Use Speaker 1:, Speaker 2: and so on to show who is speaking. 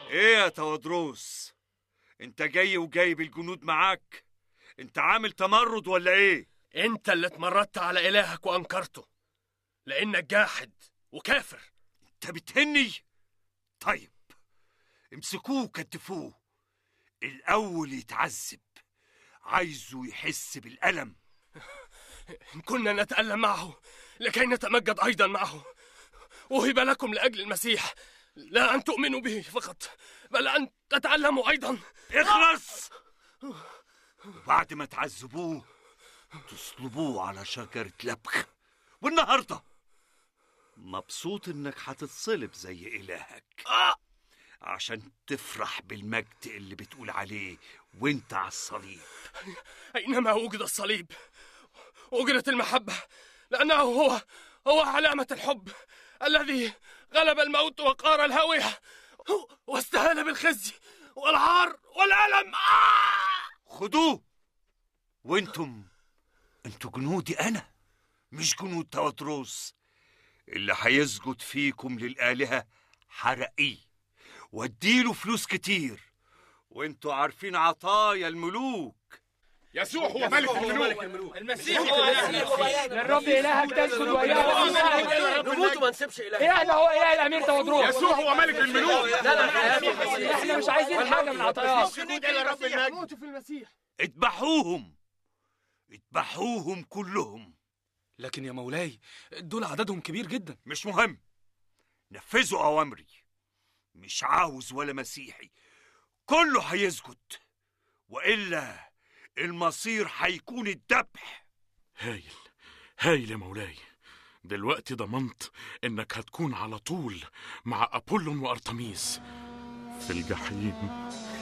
Speaker 1: ايه يا تودروس انت جاي وجايب الجنود معاك انت عامل تمرد ولا ايه
Speaker 2: انت اللي اتمردت على الهك وانكرته لانك جاحد وكافر
Speaker 1: انت بتهني طيب امسكوه كتفوه الاول يتعذب عايزه يحس بالالم
Speaker 2: إن كنا نتألم معه لكي نتمجد أيضا معه وهب لكم لأجل المسيح لا أن تؤمنوا به فقط بل أن تتعلموا أيضا
Speaker 1: اخلص وبعد ما تعذبوه تصلبوه على شجرة لبخ والنهاردة مبسوط انك هتتصلب زي الهك عشان تفرح بالمجد اللي بتقول عليه وانت على الصليب
Speaker 2: أينما وجد الصليب وجدت المحبة لأنه هو هو علامة الحب الذي غلب الموت وقار الهاوية واستهان بالخزي والعار والألم آه!
Speaker 1: خدوه وانتم انتوا جنودي انا مش جنود توتروس اللي هيسجد فيكم للآلهة حرقيه واديله فلوس كتير وانتوا عارفين عطايا الملوك
Speaker 3: يسوع هو ملك الملوك
Speaker 4: المسيح هو
Speaker 5: للرب إلهك تسجد وإياه
Speaker 6: نموت وما نسيبش إله
Speaker 5: إلهنا هو إله الأمير تودروس
Speaker 3: يسوع هو ملك الملوك
Speaker 5: إحنا مش عايزين حاجة من عطاياك
Speaker 6: سجود إلى رب المجد
Speaker 2: موت في المسيح
Speaker 1: اذبحوهم اذبحوهم كلهم
Speaker 7: لكن يا مولاي دول عددهم كبير جدا
Speaker 1: مش مهم نفذوا أوامري مش عاوز ولا مسيحي كله هيسجد وإلا المصير هيكون الذبح
Speaker 8: هايل هايل يا مولاي دلوقتي ضمنت انك هتكون على طول مع ابولون وارتميس في الجحيم